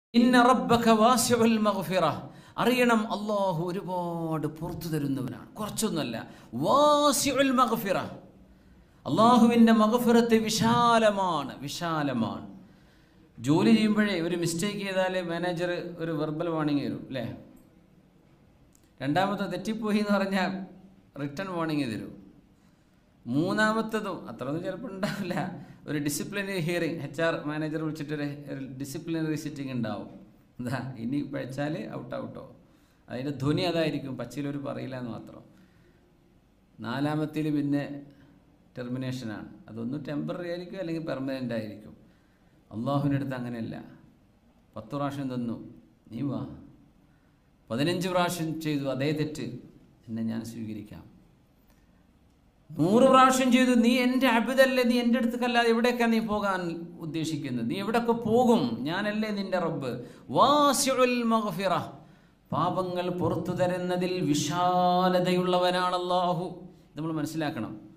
ഇന്ന റബ്ബക വാസിഉൽ മഗ്ഫിറ അറിയണം അള്ളാഹു ഒരുപാട് പുറത്തു തരുന്നവനാണ് കുറച്ചൊന്നുമല്ല വാസിഉൽ മഗ്ഫിറ അള്ളാഹുവിൻ്റെ മഗ്ഫിറത്ത് വിശാലമാണ് വിശാലമാണ് ജോലി ചെയ്യുമ്പോഴേ ഒരു മിസ്റ്റേക്ക് ചെയ്താൽ മാനേജർ ഒരു വെർബൽ വാണിംഗ് തരും അല്ലേ രണ്ടാമത്തെ തെറ്റിപ്പോയി എന്ന് പറഞ്ഞാൽ റിട്ടേൺ വാണിംഗ് തരും മൂന്നാമത്തതും അത്രയൊന്നും ചിലപ്പോൾ ഉണ്ടാവില്ല ഒരു disciplinary hearing H R manager വിളിച്ചിട്ടൊരു ഒരു ഡിസിപ്ലിനറി സിറ്റിംഗ് ഉണ്ടാവും എന്താ ഇനി പഴിച്ചാൽ ഔട്ട് ഔട്ടോ അതിൻ്റെ ധ്വനി അതായിരിക്കും പച്ചയിലൊരു പറയില്ല എന്ന് മാത്രം നാലാമത്തിൽ പിന്നെ ടെർമിനേഷനാണ് അതൊന്നും ടെമ്പററി ആയിരിക്കും അല്ലെങ്കിൽ പെർമനൻ്റ് ആയിരിക്കും അള്ളാഹുവിൻ്റെ അടുത്ത് അങ്ങനെയല്ല പത്ത് പ്രാവശ്യം തന്നു നീ വാ പതിനഞ്ച് പ്രാവശ്യം ചെയ്തു അതേ തെറ്റ് എന്നെ ഞാൻ സ്വീകരിക്കാം നൂറ് പ്രാവശ്യം ചെയ്തു നീ എൻ്റെ അബിതല്ലേ നീ എൻ്റെ അടുത്തേക്കല്ലാതെ എവിടേക്കാണ് നീ പോകാൻ ഉദ്ദേശിക്കുന്നത് നീ എവിടെയൊക്കെ പോകും ഞാനല്ലേ നിന്റെ റബ്ബ് വാസിഉൽ മഗ്ഫിറ പാപങ്ങൾ പുറത്തു തരുന്നതിൽ വിശാലതയുള്ളവനാണ് അള്ളാഹു നമ്മൾ മനസ്സിലാക്കണം